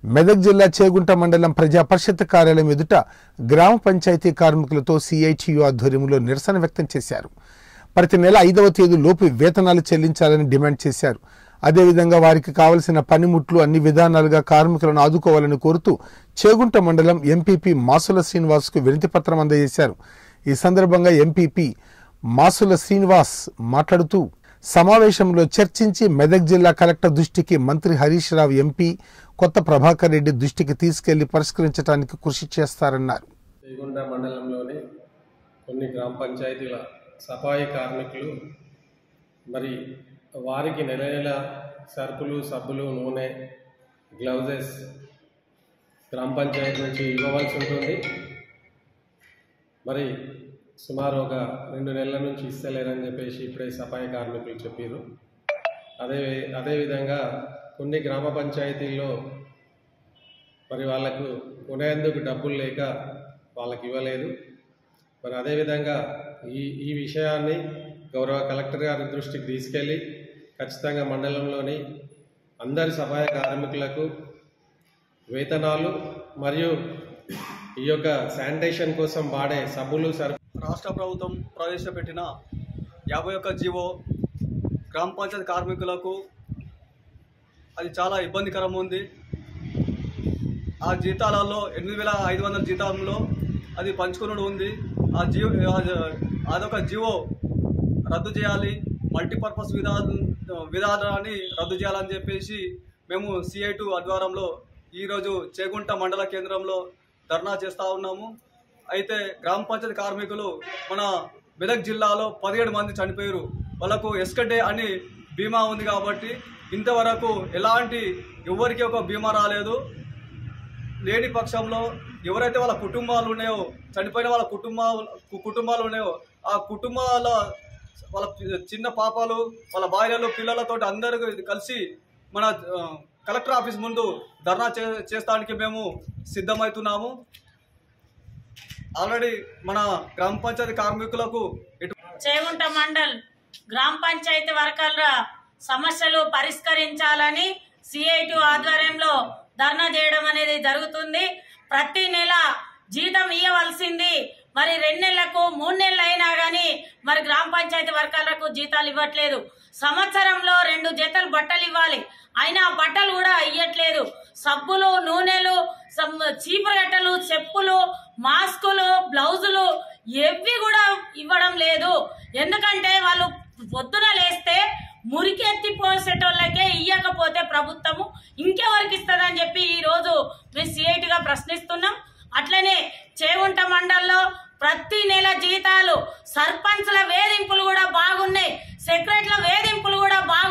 మెదక్ జిల్లా చేగుంట మండలం ప్రజా పరిషత్ కార్యాలయం ఎదుట గ్రామ పంచాయతీ కార్మికులతో సిఐటియు ఆధ్వర్యంలో నిరసన వ్యక్తం చేశారు ప్రతి నెల ఐదవ తేదీ లోపు వేతనాలు చెల్లించాలని డిమాండ్ చేశారు అదేవిధంగా వారికి కావలసిన పనిముట్లు అన్ని విధానాలుగా కార్మికులను ఆదుకోవాలని కోరుతూ చేగుంట మండలం ఎంపీపీ మాసుల శ్రీనివాస్కు వినతి పత్రం అందజేశారు ఈ సందర్భంగా ఎంపీపీ మాసుల శ్రీనివాస్ మాట్లాడుతూ సమావేశంలో చర్చించి మెదక్ జిల్లా కలెక్టర్ దృష్టికి మంత్రి హరీష్ రావు ఎంపీ కొత్త ప్రభాకర్ రెడ్డి దృష్టికి తీసుకెళ్లి పరిష్కరించడానికి కృషి చేస్తారన్నారు చేగుంట మండలంలోని కొన్ని గ్రామ పంచాయతీల సఫాయి కార్మికులు మరి వారికి నెల నెల సరుకులు సబ్బులు నూనె గ్లౌజెస్ గ్రామ పంచాయతీ నుంచి ఇవ్వవలసి ఉంటుంది మరి సుమారు ఒక రెండు నెలల నుంచి ఇస్తలేరని చెప్పేసి ఇప్పుడే సఫాయి కార్మికులు చెప్పారు అదే అదేవిధంగా కొన్ని గ్రామ పంచాయతీల్లో మరి వాళ్ళకు కొనేందుకు డబ్బులు లేక వాళ్ళకి ఇవ్వలేదు మరి అదేవిధంగా ఈ ఈ విషయాన్ని గౌరవ కలెక్టర్ గారి దృష్టికి తీసుకెళ్ళి ఖచ్చితంగా మండలంలోని అందరి సహాయ కార్మికులకు వేతనాలు మరియు ఈ యొక్క శానిటేషన్ కోసం వాడే సబ్బులు సరు రాష్ట్ర ప్రభుత్వం ప్రవేశపెట్టిన యాభై ఒక్క జీవో గ్రామ పంచాయతీ కార్మికులకు అది చాలా ఇబ్బందికరం ఉంది ఆ జీతాలలో ఎనిమిది వేల ఐదు వందల జీతంలో అది పంచుకునుడు ఉంది ఆ జీవో అదొక జీవో రద్దు చేయాలి మల్టీపర్పస్ విధా విధానాన్ని రద్దు చేయాలని చెప్పేసి మేము సిఐ టూ ఆధ్వర్యంలో ఈరోజు చేగుంట మండల కేంద్రంలో ధర్నా చేస్తూ ఉన్నాము అయితే గ్రామ పంచాయతీ కార్మికులు మన మెదక్ జిల్లాలో పదిహేడు మంది చనిపోయారు వాళ్ళకు ఎస్కడే అని బీమా ఉంది కాబట్టి ఇంతవరకు ఎలాంటి ఎవరికి ఒక బీమా రాలేదు లేని పక్షంలో ఎవరైతే వాళ్ళ కుటుంబాలు ఉన్నాయో చనిపోయిన వాళ్ళ కుటుంబాలు కుటుంబాలు ఉన్నాయో ఆ కుటుంబాల వాళ్ళ చిన్న పాపాలు వాళ్ళ భార్యలు పిల్లలతో అందరూ కలిసి మన ఆ, కలెక్టర్ ఆఫీస్ ముందు ధర్నా చే చేస్తానికి మేము సిద్ధమవుతున్నాము ఆల్రెడీ మన గ్రామ పంచాయతీ కార్మికులకు ఎటు చేగుంట మండల్ గ్రామ పంచాయతీ వర్కర్ల సమస్యలు పరిష్కరించాలని సిఐటి ఆధ్వర్యంలో ధర్నా చేయడం అనేది జరుగుతుంది ప్రతి నెల జీతం ఇవ్వవలసింది మరి రెండు నెలలకు మూడు నెలలు అయినా కానీ మరి గ్రామ పంచాయతీ వర్కర్లకు జీతాలు ఇవ్వట్లేదు సంవత్సరంలో రెండు జతలు బట్టలు ఇవ్వాలి అయినా బట్టలు కూడా ఇవ్వట్లేదు సబ్బులు నూనెలు సమ్- చీపురగట్టలు చెప్పులు మాస్కులు బ్లౌజులు ఎవి కూడా ఇవ్వడం లేదు ఎందుకంటే వాళ్ళు పొద్దున లేస్తే మురికి ఎత్తి పోసేటోళ్ళకే ఇయ్యకపోతే ప్రభుత్వము ఇంకెవరికి ఇస్తుందని చెప్పి ఈ రోజు మేము సిఐటి గా ప్రశ్నిస్తున్నాం అట్లనే చేగుంట మండల్లో ప్రతి నెల జీతాలు సర్పంచ్ల వేధింపులు కూడా బాగున్నాయి సెక్రటరీల వేధింపులు కూడా బాగు